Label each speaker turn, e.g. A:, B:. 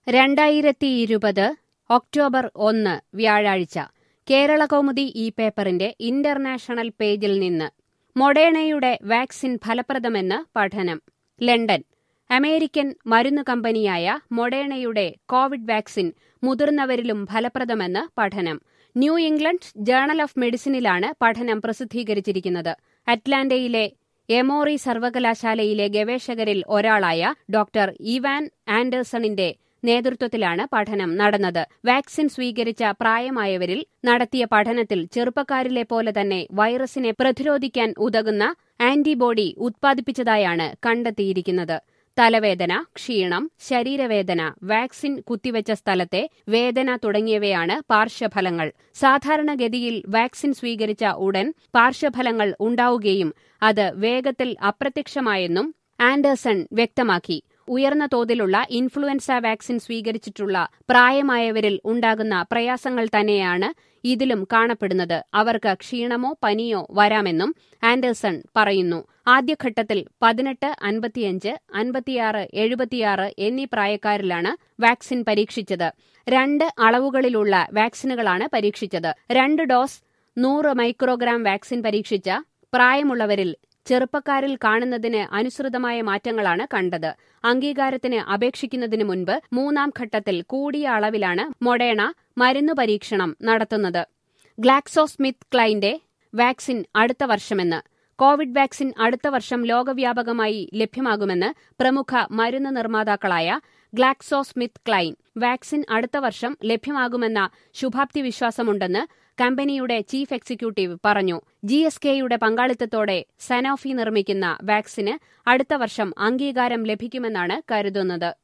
A: രണ്ടായിരത്തി ഇരുപത് ഒക്ടോബർ ഒന്ന് വ്യാഴാഴ്ച കേരളകൗമുദി ഈ പേപ്പറിന്റെ ഇന്റർനാഷണൽ പേജിൽ നിന്ന് മൊഡേണയുടെ വാക്സിൻ ഫലപ്രദമെന്ന് പഠനം ലണ്ടൻ അമേരിക്കൻ മരുന്ന് കമ്പനിയായ മൊഡേണയുടെ കോവിഡ് വാക്സിൻ മുതിർന്നവരിലും ഫലപ്രദമെന്ന് പഠനം ന്യൂ ഇംഗ്ലണ്ട് ജേണൽ ഓഫ് മെഡിസിനിലാണ് പഠനം പ്രസിദ്ധീകരിച്ചിരിക്കുന്നത് അറ്റ്ലാന്റയിലെ എമോറി സർവകലാശാലയിലെ ഗവേഷകരിൽ ഒരാളായ ഡോക്ടർ ഇവാൻ ആൻഡേഴ്സണിന്റെ നേതൃത്വത്തിലാണ് പഠനം നടന്നത് വാക്സിൻ സ്വീകരിച്ച പ്രായമായവരിൽ നടത്തിയ പഠനത്തിൽ ചെറുപ്പക്കാരിലെ പോലെ തന്നെ വൈറസിനെ പ്രതിരോധിക്കാൻ ഉതകുന്ന ആന്റിബോഡി ഉത്പാദിപ്പിച്ചതായാണ് കണ്ടെത്തിയിരിക്കുന്നത് തലവേദന ക്ഷീണം ശരീരവേദന വാക്സിൻ കുത്തിവെച്ച സ്ഥലത്തെ വേദന തുടങ്ങിയവയാണ് പാർശ്വഫലങ്ങൾ സാധാരണഗതിയിൽ വാക്സിൻ സ്വീകരിച്ച ഉടൻ പാർശ്വഫലങ്ങൾ ഉണ്ടാവുകയും അത് വേഗത്തിൽ അപ്രത്യക്ഷമായെന്നും ആൻഡേഴ്സൺ വ്യക്തമാക്കി ഉയർന്ന തോതിലുള്ള ഇൻഫ്ലുവൻസ വാക്സിൻ സ്വീകരിച്ചിട്ടുള്ള പ്രായമായവരിൽ ഉണ്ടാകുന്ന പ്രയാസങ്ങൾ തന്നെയാണ് ഇതിലും കാണപ്പെടുന്നത് അവർക്ക് ക്ഷീണമോ പനിയോ വരാമെന്നും ആൻഡേഴ്സൺ പറയുന്നു ആദ്യഘട്ടത്തിൽ പതിനെട്ട് അൻപത്തിയഞ്ച് അൻപത്തിയാറ് എഴുപത്തിയാറ് എന്നീ പ്രായക്കാരിലാണ് വാക്സിൻ പരീക്ഷിച്ചത് രണ്ട് അളവുകളിലുള്ള വാക്സിനുകളാണ് പരീക്ഷിച്ചത് രണ്ട് ഡോസ് നൂറ് മൈക്രോഗ്രാം വാക്സിൻ പരീക്ഷിച്ച പ്രായമുള്ളവരിൽ ചെറുപ്പക്കാരിൽ കാണുന്നതിന് അനുസൃതമായ മാറ്റങ്ങളാണ് കണ്ടത് അംഗീകാരത്തിന് അപേക്ഷിക്കുന്നതിന് മുൻപ് മൂന്നാം ഘട്ടത്തിൽ കൂടിയ അളവിലാണ് മൊഡേണ മരുന്നു പരീക്ഷണം നടത്തുന്നത് ഗ്ലാക്സോസ്മിത്ത് ക്ലൈന്റെ വാക്സിൻ അടുത്ത വർഷമെന്ന് കോവിഡ് വാക്സിൻ അടുത്ത വർഷം ലോകവ്യാപകമായി ലഭ്യമാകുമെന്ന് പ്രമുഖ മരുന്ന് നിർമ്മാതാക്കളായ ഗ്ലാക്സോസ്മിത്ത് ക്ലൈൻ വാക്സിൻ അടുത്ത വർഷം ലഭ്യമാകുമെന്ന ശുഭാപ്തി വിശ്വാസമുണ്ടെന്ന് കമ്പനിയുടെ ചീഫ് എക്സിക്യൂട്ടീവ് പറഞ്ഞു ജി എസ് കെയുടെ പങ്കാളിത്തത്തോടെ സനോഫി നിർമ്മിക്കുന്ന വാക്സിന് അടുത്ത വർഷം അംഗീകാരം ലഭിക്കുമെന്നാണ് കരുതുന്നത്